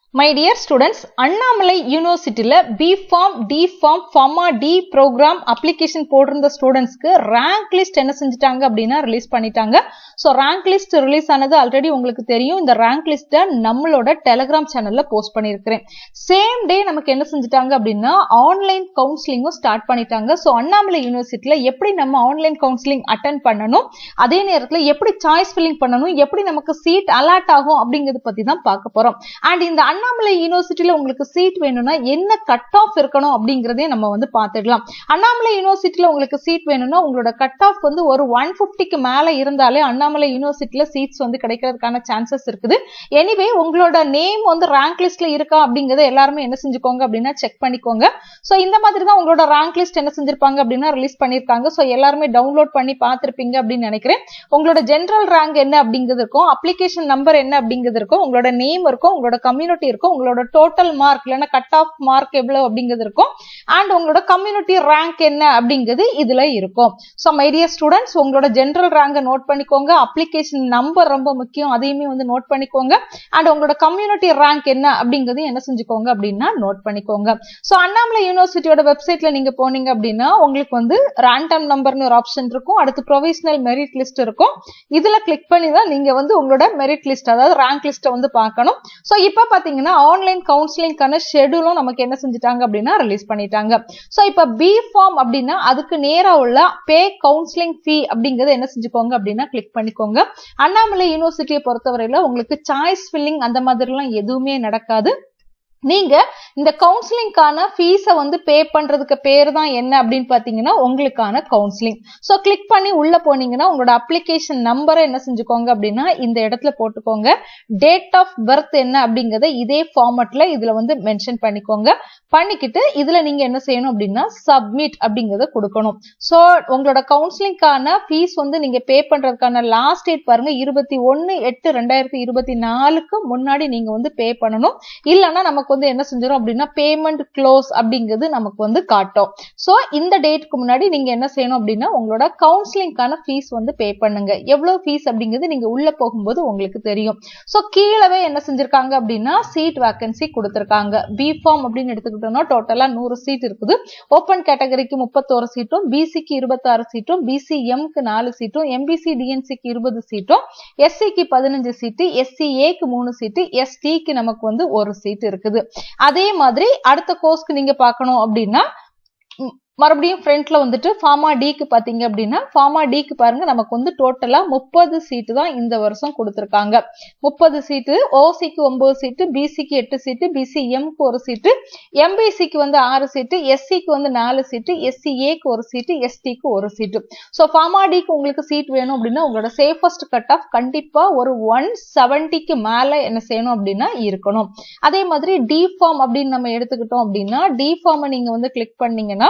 my dear students Annamalai யூனிவர்சிட்டியில் B pharm D pharm pharma D program application போட்டிருந்த ஸ்டூடெண்ட்ஸ்க்கு rank list என்ன செஞ்சுட்டாங்க அப்படின்னா ரிலீஸ் பண்ணிட்டாங்க ஸோ ரேங்க் லிஸ்ட் ரிலீஸ் ஆனது ஆல்ரெடி உங்களுக்கு தெரியும் இந்த ரேங்க் லிஸ்ட்டை நம்மளோட டெலகிராம் சேனல்ல போஸ்ட் பண்ணியிருக்கிறேன் சேம் டே நமக்கு என்ன செஞ்சுட்டாங்க அப்படின்னா ஆன்லைன் கவுன்சிலிங்கும் ஸ்டார்ட் பண்ணிட்டாங்க ஸோ அண்ணாமலை யூனிவர்சிட்டியில் எப்படி நம்ம ஆன்லைன் கவுன்சிலிங் அட்டன் பண்ணணும் அதே நேரத்தில் எப்படி சாய்ஸ் ஃபில்லிங் பண்ணணும் எப்படி நமக்கு சீட் அலாட் ஆகும் அப்படிங்கிறத பத்தி தான் பார்க்க போறோம் அண்ட் இந்த அண்ணாமலை யூனிவர்சிட்டியில உங்களுக்கு சீட் வேணும்னா என்ன கட் ஆஃப் இருக்கணும் அப்படிங்கறதே நம்ம வந்து பார்த்துடலாம் அண்ணாமலை யூனிவர்சிட்டியில உங்களுக்கு சீட் வேணும்னா உங்களோட கட் ஆஃப் வந்து ஒரு ஒன் பிப்டிக்கு மேல இருந்தாலே அண்ணாமலை யூனிவர்சிட்டியில சீட்ஸ் வந்து கிடைக்கிறதுக்கான சான்சஸ் இருக்குது எனிவே உங்களோட நேம் வந்து ரேங்க் லிஸ்ட்ல இருக்கா அப்படிங்கறத எல்லாருமே என்ன செஞ்சுக்கோங்க அப்படின்னா செக் பண்ணிக்கோங்க ஸோ இந்த மாதிரி தான் உங்களோட ரேங்க் லிஸ்ட் என்ன செஞ்சிருப்பாங்க அப்படின்னா ரிலீஸ் பண்ணிருக்காங்க ஸோ எல்லாருமே டவுன்லோட் பண்ணி பார்த்திருப்பீங்க அப்படின்னு நினைக்கிறேன் உங்களோட ஜென்ரல் ரேங்க் என்ன அப்படிங்கிறது இருக்கும் அப்ளிகேஷன் நம்பர் என்ன அப்படிங்கிறது இருக்கும் உங்களோட நேம் இருக்கும் உங்களோட கம்யூனிட்டி இருக்கும் உங்களோட டோட்டல் மார்க் இல்லைன்னா கட் ஆஃப் மார்க் எவ்வளவு அப்படிங்கிறது இருக்கும் அண்ட் உங்களோட கம்யூனிட்டி ரேங்க் என்ன அப்படிங்கிறது இதுல இருக்கும் ஸோ மைடிய ஸ்டூடெண்ட்ஸ் உங்களோட ஜென்ரல் ரேங்கை நோட் பண்ணிக்கோங்க அப்ளிகேஷன் நம்பர் ரொம்ப முக்கியம் அதையுமே வந்து நோட் பண்ணிக்கோங்க அண்ட் உங்களோட கம்யூனிட்டி ரேங்க் என்ன அப்படிங்கிறது என்ன செஞ்சுக்கோங்க அப்படின்னா நோட் பண்ணிக்கோங்க ஸோ அண்ணாமலை யூனிவர்சிட்டியோட வெப்சைட்ல நீங்க போனீங்க அப்படின்னா உங்களுக்கு வந்து ரேண்டம் நம்பர்னு ஒரு ஆப்ஷன் இருக்கும் அடுத்து ப்ரொவிஷனல் மெரிட் லிஸ்ட் இருக்கும் இதுல கிளிக் பண்ணி தான் நீங்க வந்து உங்களோட மெரிட் லிஸ்ட் அதாவது ரேங்க் லிஸ்ட்டை வந்து பார்க்கணும் ஸோ இப்போ பாத்தீங்கன்னா ஆன்லைன் கவுன்சிலிங்கான ஷெடியூலும் நமக்கு என்ன செஞ்சுட்டாங்க அப்படின்னா ரிலீஸ் பண்ணிட்டாங்க ஸோ இப்போ பி ஃபார்ம் அப்படின்னா அதுக்கு நேரா உள்ள பே கவுன்சிலிங் ஃபீ அப்படிங்கறத என்ன செஞ்சுக்கோங்க அப்படின்னா கிளிக் பண்ணிக்கோங்க அண்ணாமலை யூனிவர்சிட்டியை பொறுத்தவரையில உங்களுக்கு சாய்ஸ் ஃபில்லிங் அந்த மாதிரிலாம் எதுவுமே நடக்காது நீங்க இந்த கவுன்சிலிங்கான ஃபீஸை வந்து பே பண்றதுக்கு பேர் தான் என்ன அப்படின்னு பாத்தீங்கன்னா உங்களுக்கான கவுன்சிலிங் ஸோ கிளிக் பண்ணி உள்ள போனீங்கன்னா உங்களோட அப்ளிகேஷன் நம்பரை என்ன செஞ்சுக்கோங்க அப்படின்னா இந்த இடத்துல போட்டுக்கோங்க டேட் ஆஃப் பர்த் என்ன அப்படிங்கறத இதே ஃபார்மட்ல இதுல வந்து மென்ஷன் பண்ணிக்கோங்க பண்ணிக்கிட்டு இதுல நீங்க என்ன செய்யணும் அப்படின்னா சப்மிட் அப்படிங்கறத கொடுக்கணும் ஸோ உங்களோட கவுன்சிலிங்கான ஃபீஸ் வந்து நீங்க பே பண்றதுக்கான லாஸ்ட் டேட் பாருங்க இருபத்தி ஒன்னு எட்டு ரெண்டாயிரத்தி இருபத்தி நாலுக்கு முன்னாடி நீங்க வந்து பே பண்ணணும் இல்லைன்னா நமக்கு வந்து என்ன செஞ்சிடும் அப்படின்னா பேமெண்ட் க்ளோஸ் அப்படிங்கிறது நமக்கு வந்து காட்டும் ஸோ இந்த டேட்டுக்கு முன்னாடி நீங்க என்ன செய்யணும் அப்படின்னா உங்களோட கவுன்சிலிங்கான ஃபீஸ் வந்து பே பண்ணுங்க எவ்வளவு ஃபீஸ் அப்படிங்கிறது நீங்க உள்ள போகும்போது உங்களுக்கு தெரியும் ஸோ கீழவே என்ன செஞ்சிருக்காங்க அப்படின்னா சீட் வேக்கன்சி கொடுத்துருக்காங்க பி ஃபார்ம் அப்படின்னு எடுத்துக்கிட்டோம்னா டோட்டலா நூறு சீட் இருக்குது ஓப்பன் கேட்டகரிக்கு முப்பத்தோரு சீட்டும் பிசிக்கு இருபத்தாறு சீட்டும் பிசி எம்க்கு நாலு சீட்டும் எம்பிசி டிஎன்சிக்கு இருபது சீட்டும் எஸ்சிக்கு பதினஞ்சு சீட்டு எஸ்சிஏக்கு மூணு சீட்டு எஸ்டிக்கு நமக்கு வந்து ஒரு சீட் இருக்குது அதே மாதிரி அடுத்த கோர்ஸ்க்கு நீங்க பார்க்கணும் அப்படின்னா மறுபடியும் ஃப்ரண்ட்ல வந்துட்டு ஃபார்மா டிக்கு பாத்தீங்க அப்படின்னா ஃபார்மா டிக்கு பாருங்க நமக்கு வந்து டோட்டலா முப்பது சீட்டு தான் இந்த வருஷம் கொடுத்துருக்காங்க முப்பது சீட்டு ஓசிக்கு ஒன்பது சீட்டு பிசிக்கு எட்டு சீட்டு பிசி எம்க்கு ஒரு சீட்டு எம்பிசிக்கு வந்து ஆறு சீட்டு எஸ்சிக்கு வந்து நாலு சீட்டு எஸ்சிஏக்கு ஒரு சீட்டு எஸ்டிக்கு ஒரு சீட்டு ஸோ ஃபார்மா டிக்கு உங்களுக்கு சீட் வேணும் அப்படின்னா உங்களோட சேஃபஸ்ட் கட் ஆஃப் கண்டிப்பா ஒரு ஒன் செவன்டிக்கு மேல என்ன செய்யணும் அப்படின்னா இருக்கணும் அதே மாதிரி டி ஃபார்ம் அப்படின்னு நம்ம எடுத்துக்கிட்டோம் அப்படின்னா டி ஃபார்மை நீங்க வந்து கிளிக் பண்ணீங்கன்னா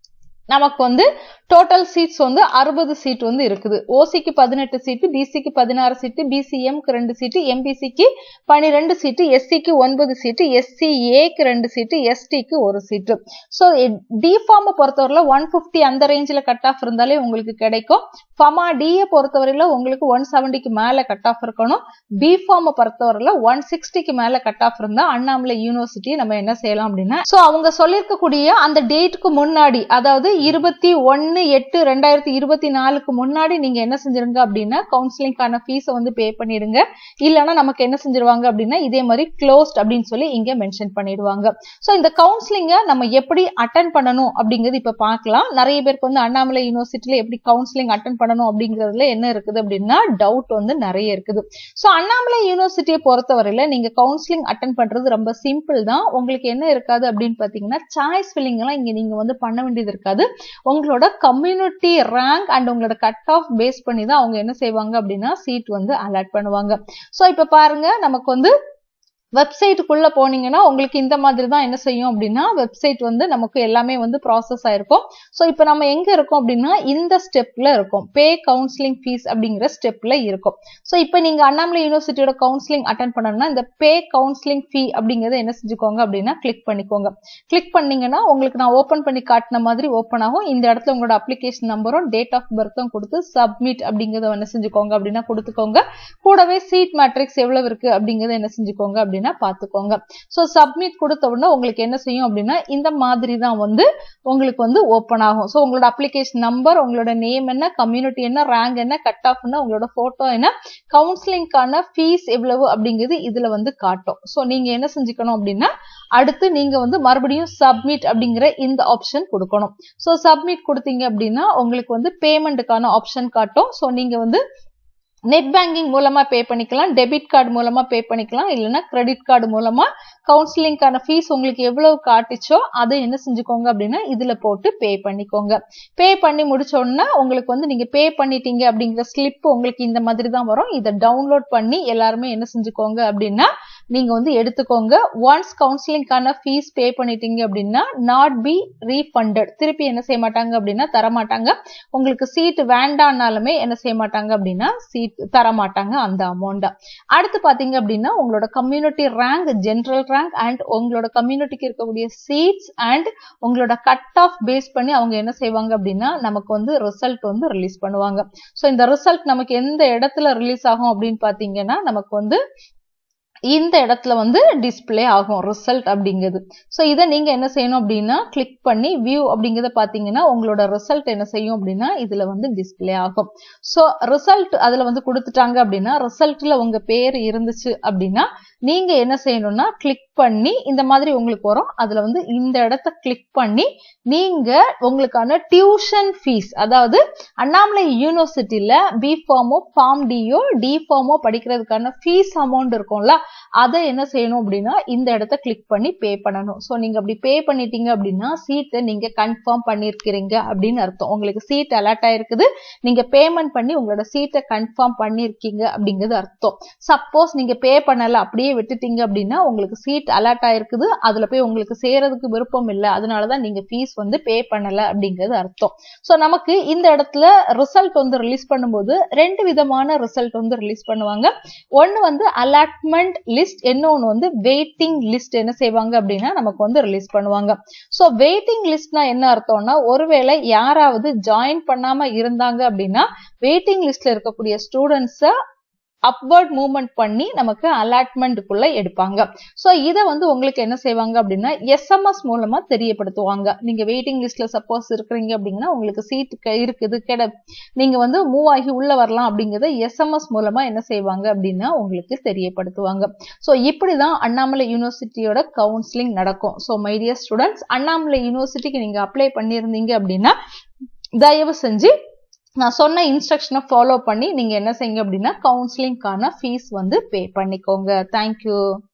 நமக்கு வந்து டோட்டல் சீட்ஸ் வந்து அறுபது சீட் வந்து இருக்குது ஓசிக்கு பதினெட்டு சீட்டு பிசிக்கு பதினாறு சீட்டு பிசிஎம்க்கு ரெண்டு சீட்டு எம்பிசிக்கு பனிரெண்டு சீட்டு எஸ்சிக்கு ஒன்பது சீட்டு எஸ்சிஏக்கு ரெண்டு சீட்டு எஸ்டிக்கு ஒரு சீட்டு ஸோ டி ஃபார்மை பொறுத்தவரையில ஒன் பிப்டி அந்த ரேஞ்சில் கட் ஆஃப் இருந்தாலே உங்களுக்கு கிடைக்கும் ஃபார்மா டியை பொறுத்தவரையில உங்களுக்கு ஒன் செவன்டிக்கு மேல கட் ஆஃப் இருக்கணும் பி ஃபார்மை பொறுத்தவரையில ஒன் சிக்ஸ்டிக்கு மேல கட் ஆஃப் இருந்தா அண்ணாமலை யூனிவர்சிட்டி நம்ம என்ன செய்யலாம் அப்படின்னா ஸோ அவங்க சொல்லியிருக்கக்கூடிய அந்த டேட்டுக்கு முன்னாடி அதாவது இருபத்தி ஒன்னு எட்டு ரெண்டாயிரத்தி இருபத்தி நாலுக்கு முன்னாடி நீங்க என்ன செஞ்சிருங்க அப்படின்னா கவுன்சிலிங்கான ஃபீஸை வந்து பே பண்ணிடுங்க இல்லைன்னா நமக்கு என்ன செஞ்சிருவாங்க அப்படின்னா இதே மாதிரி க்ளோஸ்ட் அப்படின்னு சொல்லி இங்க மென்ஷன் பண்ணிடுவாங்க ஸோ இந்த கவுன்சிலிங்கை நம்ம எப்படி அட்டன் பண்ணணும் அப்படிங்கிறது இப்ப பார்க்கலாம் நிறைய பேருக்கு வந்து அண்ணாமலை யூனிவர்சிட்டியில எப்படி கவுன்சிலிங் அட்டன் பண்ணணும் அப்படிங்கிறதுல என்ன இருக்குது அப்படின்னா டவுட் வந்து நிறைய இருக்குது ஸோ அண்ணாமலை யூனிவர்சிட்டியை பொறுத்தவரையில நீங்க கவுன்சிலிங் அட்டன் பண்றது ரொம்ப சிம்பிள் தான் உங்களுக்கு என்ன இருக்காது அப்படின்னு பாத்தீங்கன்னா சாய்ஸ் ஃபில்லிங் எல்லாம் இங்க நீங்க வந்து பண்ண வேண்டியது இருக்காது உங்களோட கம்யூனிட்டி ரேங்க் அண்ட் உங்களோட கட் ஆஃப் பேஸ் பண்ணி தான் அவங்க என்ன செய்வாங்க அப்படின்னா சீட் வந்து அலாட் பண்ணுவாங்க ஸோ இப்போ பாருங்க நமக்கு வந்து வெப்சைட்டுக்குள்ள போனீங்கன்னா உங்களுக்கு இந்த மாதிரி தான் என்ன செய்யும் அப்படின்னா வெப்சைட் வந்து நமக்கு எல்லாமே வந்து ப்ராசஸ் ஆயிருக்கும் ஸோ இப்போ நம்ம எங்க இருக்கோம் அப்படின்னா இந்த ஸ்டெப்ல இருக்கும் பே கவுன்சிலிங் ஃபீஸ் அப்படிங்கிற ஸ்டெப்ல இருக்கும் ஸோ இப்போ நீங்க அண்ணாமலை யூனிவர்சிட்டியோட கவுன்சிலிங் அட்டன் பண்ணணும்னா இந்த பே கவுன்சிலிங் ஃபீ அப்படிங்கறத என்ன செஞ்சுக்கோங்க அப்படின்னா கிளிக் பண்ணிக்கோங்க கிளிக் பண்ணீங்கன்னா உங்களுக்கு நான் ஓப்பன் பண்ணி காட்டின மாதிரி ஓப்பன் ஆகும் இந்த இடத்துல உங்களோட அப்ளிகேஷன் நம்பரும் டேட் ஆஃப் பர்த்தும் கொடுத்து சப்மிட் அப்படிங்கறத என்ன செஞ்சுக்கோங்க அப்படின்னா கொடுத்துக்கோங்க கூடவே சீட் மேட்ரிக்ஸ் எவ்வளவு இருக்கு அப்படிங்கறத என்ன செஞ்சுக்கோங்க அப்படின்னா அப்படின்னா பார்த்துக்கோங்க ஸோ சப்மிட் கொடுத்த உடனே உங்களுக்கு என்ன செய்யும் அப்படின்னா இந்த மாதிரி தான் வந்து உங்களுக்கு வந்து ஓப்பன் ஆகும் ஸோ உங்களோட அப்ளிகேஷன் நம்பர் உங்களோட நேம் என்ன கம்யூனிட்டி என்ன ரேங்க் என்ன கட் ஆஃப் என்ன உங்களோட ஃபோட்டோ என்ன கவுன்சிலிங்கான ஃபீஸ் எவ்வளவு அப்படிங்கிறது இதுல வந்து காட்டும் ஸோ நீங்க என்ன செஞ்சுக்கணும் அப்படின்னா அடுத்து நீங்க வந்து மறுபடியும் சப்மிட் அப்படிங்கிற இந்த ஆப்ஷன் கொடுக்கணும் ஸோ சப்மிட் கொடுத்தீங்க அப்படின்னா உங்களுக்கு வந்து பேமெண்ட்டுக்கான ஆப்ஷன் காட்டும் ஸோ நீங்க வந்து நெட் பேங்கிங் மூலமா பே பண்ணிக்கலாம் டெபிட் கார்டு மூலமா பே பண்ணிக்கலாம் இல்லைன்னா கிரெடிட் கார்டு மூலமா கவுன்சிலிங்கான ஃபீஸ் உங்களுக்கு எவ்வளவு காட்டுச்சோ அதை என்ன செஞ்சுக்கோங்க அப்படின்னா இதுல போட்டு பே பண்ணிக்கோங்க பே பண்ணி முடிச்ச உடனே உங்களுக்கு வந்து நீங்க பே பண்ணிட்டீங்க அப்படிங்கிற ஸ்லிப் உங்களுக்கு இந்த மாதிரி தான் வரும் இதை டவுன்லோட் பண்ணி எல்லாருமே என்ன செஞ்சுக்கோங்க அப்படின்னா நீங்க வந்து எடுத்துக்கோங்க ஒன்ஸ் கவுன்சிலிங்கான ஃபீஸ் பே பண்ணிட்டீங்க அப்படின்னா நாட் பி ரீஃபண்டட் திருப்பி என்ன செய்ய மாட்டாங்க அப்படின்னா தர மாட்டாங்க உங்களுக்கு சீட் வேண்டான்னாலுமே என்ன செய்ய மாட்டாங்க அப்படின்னா சீட் தர மாட்டாங்க அந்த அமௌண்ட் அடுத்து பாத்தீங்க அப்படின்னா உங்களோட community rank general rank and உங்களோட கம்யூனிட்டிக்கு இருக்கக்கூடிய சீட்ஸ் அண்ட் உங்களோட கட் ஆஃப் பேஸ் பண்ணி அவங்க என்ன செய்வாங்க அப்படின்னா நமக்கு வந்து ரிசல்ட் வந்து ரிலீஸ் பண்ணுவாங்க ஸோ இந்த ரிசல்ட் நமக்கு எந்த இடத்துல ரிலீஸ் ஆகும் அப்படின்னு பாத்தீங்கன்னா நமக்கு வந்து இந்த இடத்துல வந்து டிஸ்பிளே ஆகும் ரிசல்ட் அப்படிங்கிறது ஸோ இதை நீங்க என்ன செய்யணும் அப்படின்னா கிளிக் பண்ணி வியூ அப்படிங்கிறத பாத்தீங்கன்னா உங்களோட ரிசல்ட் என்ன செய்யும் அப்படின்னா இதுல வந்து டிஸ்பிளே ஆகும் ஸோ ரிசல்ட் அதுல வந்து கொடுத்துட்டாங்க அப்படின்னா ரிசல்ட்ல உங்க பேர் இருந்துச்சு அப்படின்னா நீங்க என்ன செய்யணும்னா கிளிக் பண்ணி இந்த மாதிரி உங்களுக்கு வரும் அதுல வந்து இந்த இடத்த கிளிக் பண்ணி நீங்க உங்களுக்கான டியூஷன் ஃபீஸ் அதாவது அண்ணாமலை யூனிவர்சிட்டியில பி ஃபார்மோ ஃபார்ம் டியோ டி ஃபார்மோ படிக்கிறதுக்கான ஃபீஸ் அமௌண்ட் இருக்கும்ல அதை என்ன செய்யணும் அப்படின்னா இந்த இடத்த கிளிக் பண்ணி பே பண்ணணும் ஸோ நீங்க அப்படி பே பண்ணிட்டீங்க அப்படின்னா சீட்டை நீங்க கன்ஃபார்ம் பண்ணிருக்கிறீங்க அப்படின்னு அர்த்தம் உங்களுக்கு சீட் அலர்ட் ஆயிருக்குது நீங்க பேமெண்ட் பண்ணி உங்களோட சீட்டை கன்ஃபார்ம் பண்ணிருக்கீங்க அப்படிங்கிறது அர்த்தம் சப்போஸ் நீங்க பே பண்ணல அப்படியே விட்டுட்டீங்க அப்படின்னா உங்களுக்கு சீட் அலர்ட் ஆயிருக்குது அதுல போய் உங்களுக்கு சேரதுக்கு விருப்பம் இல்லை அதனாலதான் நீங்க ஃபீஸ் வந்து பே பண்ணல அப்படிங்கிறது அர்த்தம் ஸோ நமக்கு இந்த இடத்துல ரிசல்ட் வந்து ரிலீஸ் பண்ணும்போது ரெண்டு விதமான ரிசல்ட் வந்து ரிலீஸ் பண்ணுவாங்க ஒன்னு வந்து அலாட்மெண்ட் லிஸ்ட் இன்னொன்னு வந்து வெயிட்டிங் லிஸ்ட் என்ன செய்வாங்க அப்படின்னா நமக்கு வந்து ரிலீஸ் பண்ணுவாங்க ஸோ வெயிட்டிங் லிஸ்ட்னா என்ன அர்த்தம்னா ஒருவேளை யாராவது ஜாயின் பண்ணாம இருந்தாங்க அப்படின்னா வெயிட்டிங் லிஸ்ட்ல இருக்கக்கூடிய ஸ்டூடெண்ட்ஸை அப்வர்ட் மூவ்மெண்ட் பண்ணி நமக்கு அலாட்மெண்ட்டுக்குள்ள எடுப்பாங்க ஸோ இதை வந்து உங்களுக்கு என்ன செய்வாங்க அப்படின்னா எஸ்எம்எஸ் மூலமா தெரியப்படுத்துவாங்க நீங்க வெயிட்டிங் லிஸ்ட்ல சப்போஸ் இருக்கிறீங்க அப்படின்னா உங்களுக்கு சீட் இருக்குது கிட நீங்க வந்து மூவ் ஆகி உள்ள வரலாம் அப்படிங்கறத எஸ்எம்எஸ் மூலமா என்ன செய்வாங்க அப்படின்னா உங்களுக்கு தெரியப்படுத்துவாங்க ஸோ இப்படிதான் அண்ணாமலை யூனிவர்சிட்டியோட கவுன்சிலிங் நடக்கும் ஸோ மைடியர் ஸ்டூடெண்ட்ஸ் அண்ணாமலை யூனிவர்சிட்டிக்கு நீங்க அப்ளை பண்ணியிருந்தீங்க அப்படின்னா தயவு செஞ்சு நான் சொன்ன இன்ஸ்ட்ரக்ஷனை ஃபாலோ பண்ணி நீங்க என்ன செய்யுங்க அப்படின்னா கவுன்சிலிங்கான ஃபீஸ் வந்து பே பண்ணிக்கோங்க தேங்க்யூ